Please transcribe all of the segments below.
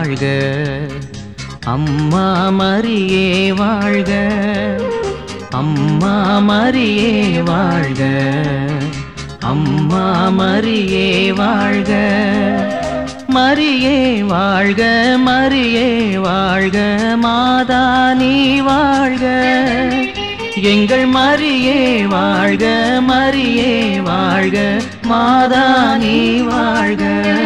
வாழ்க அம்மா மரியே வாழ்க அம்மா மரியே வாழ்க அம்மா மரியே வாழ்க மரியே வாழ்க மரியே வாழ்க மாதா நீ வாழ்க எங்கள் மரியே வாழ்க மரியே வாழ்க மாதா நீ வாழ்க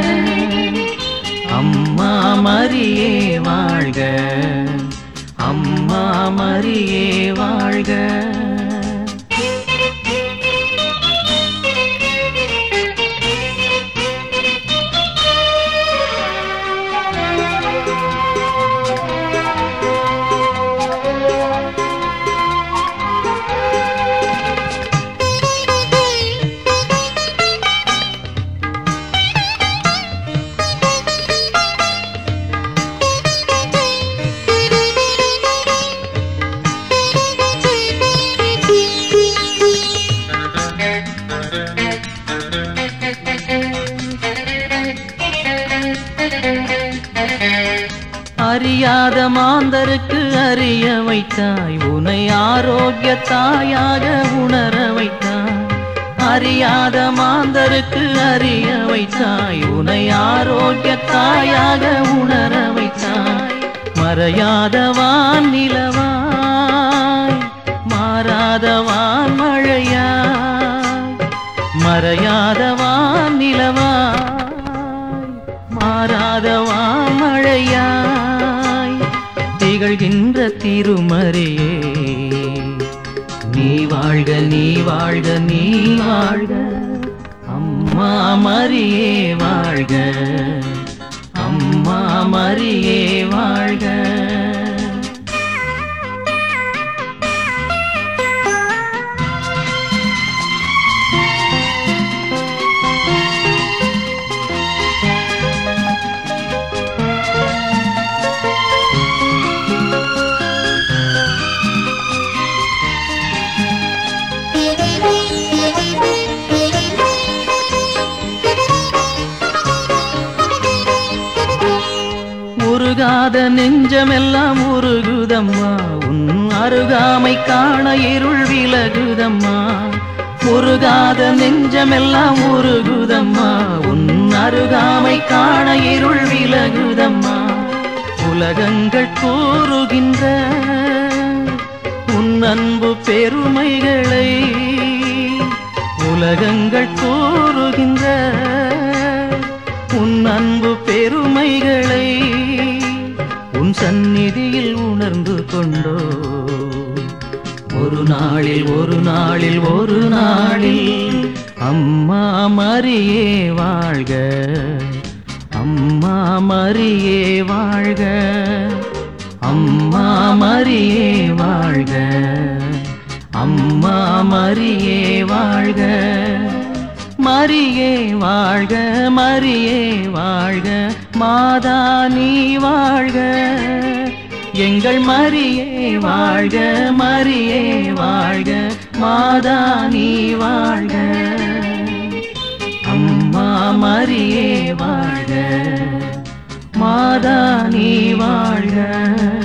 அம்மா மரியே வாழ்க அம்மா மரியே வாழ்க அறியாத மாந்தருக்கு அறிய வைத்தாய் உனை ஆரோக்கிய தாயாக உணர வைத்தாய் அறியாத மாந்தருக்கு அறிய வைத்தாய் உனை ஆரோக்கிய தாயாக உணர வைத்தாய் மறையாதவான் நிலவாய் மாறாதவான் மழையாய் மறையாதவான் நிலவாய் மாறாதவான் மழையாய் திகழ்கின்ற திருமறியே நீ வாழ்க நீ வாழ்க நீ வாழ்க அம்மா மரியே வாழ்க அம்மா மரியே வாழ்க உருகாத நெஞ்சமெல்லாம் உருகுதம்மா உன் அருகாமை காண இருள் விலகுதம்மா உருகாத நெஞ்சமெல்லாம் உருகுதம்மா உன் அருகாமை காண இருள் விலகுதம்மா உலகங்கள் கூறுகின்ற உன் அன்பு பெருமைகளை உலகங்கள் கூறுகின்ற உன் அன்பு பெருமைகளை உன் சந்நிதியில் உணர்ந்து கொண்டோ ஒரு நாளில் ஒரு நாளில் ஒரு நாளில் அம்மா மரியே வாழ்க அம்மா மரியே வாழ்க அம்மா மரியே வாழ்க அம்மா மரியே வாழ்க மரியே வாழ்க மரியே வாழ்க மாதா நீ வாழ்க எங்கள் மரியே வாழ்க மரியே வாழ்க மாதா நீ வாழ்க அம்மா மரியே வாழ்க மாதா நீ வாழ்க